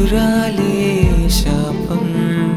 ప్రియురాలే శాపం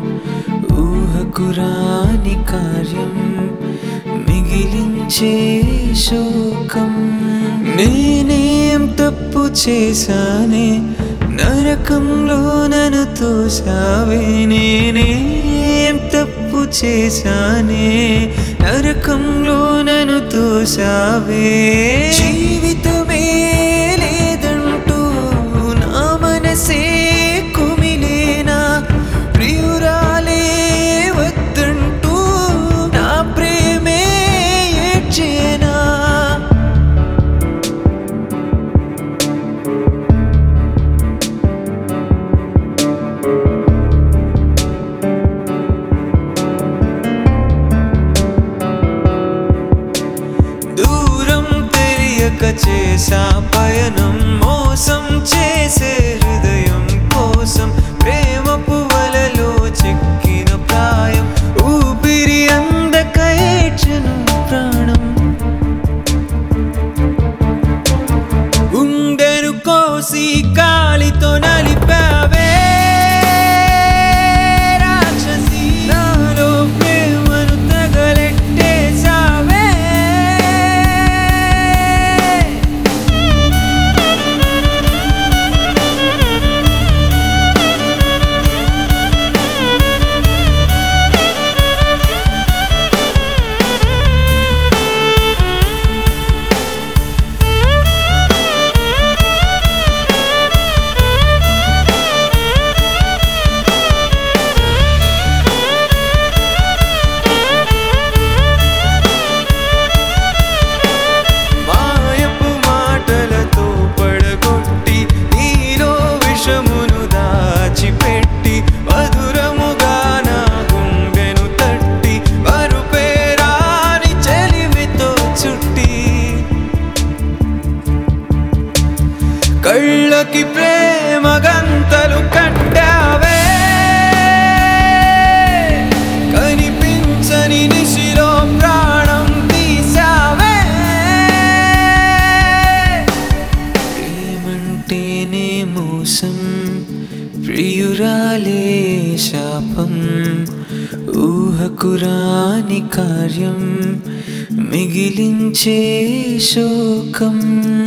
ఊహకురాని కార్యం మిగిలించే శోకం నేనేం తప్పు చేశానే నరకంలో నన్ను తోసావే నేనేం తప్పు చేశానే నరకంలో నన్ను తోసావే జీవితమే లేదంటూ నా మనసే కుమిలేనా ప్రియురాలే వద్దంటూ నా ప్రేమే ఏడ్చేనా దూరం తెలియక చేసా పయనం మోసం చేసే హృదయం కోసం ప్రేమ పువ్వలలో చిక్కిన ప్రాయం ఊపిరి అందక ఏడ్చెను ప్రాణం గుండెను కోసి కాలితో నలిపావే రాక్షసి నాలో ప్రేమను తగలెట్టేశావే మాయపు మాటలతో పడగొట్టి నీలో విషమును దాచిపెట్టి మధురముగా నా గుండెను తట్టి మరుపేరాని చెలిమితో చుట్టి కళ్ళకి ప్రేమ గంతలు కట్టావే కనిపించని నిశిలో ప్రాణం తీసావే ప్రేమంటేనే మోసం ప్రియురాలే శాపం ఊహకురాని కార్యం మిగిలించే శోకం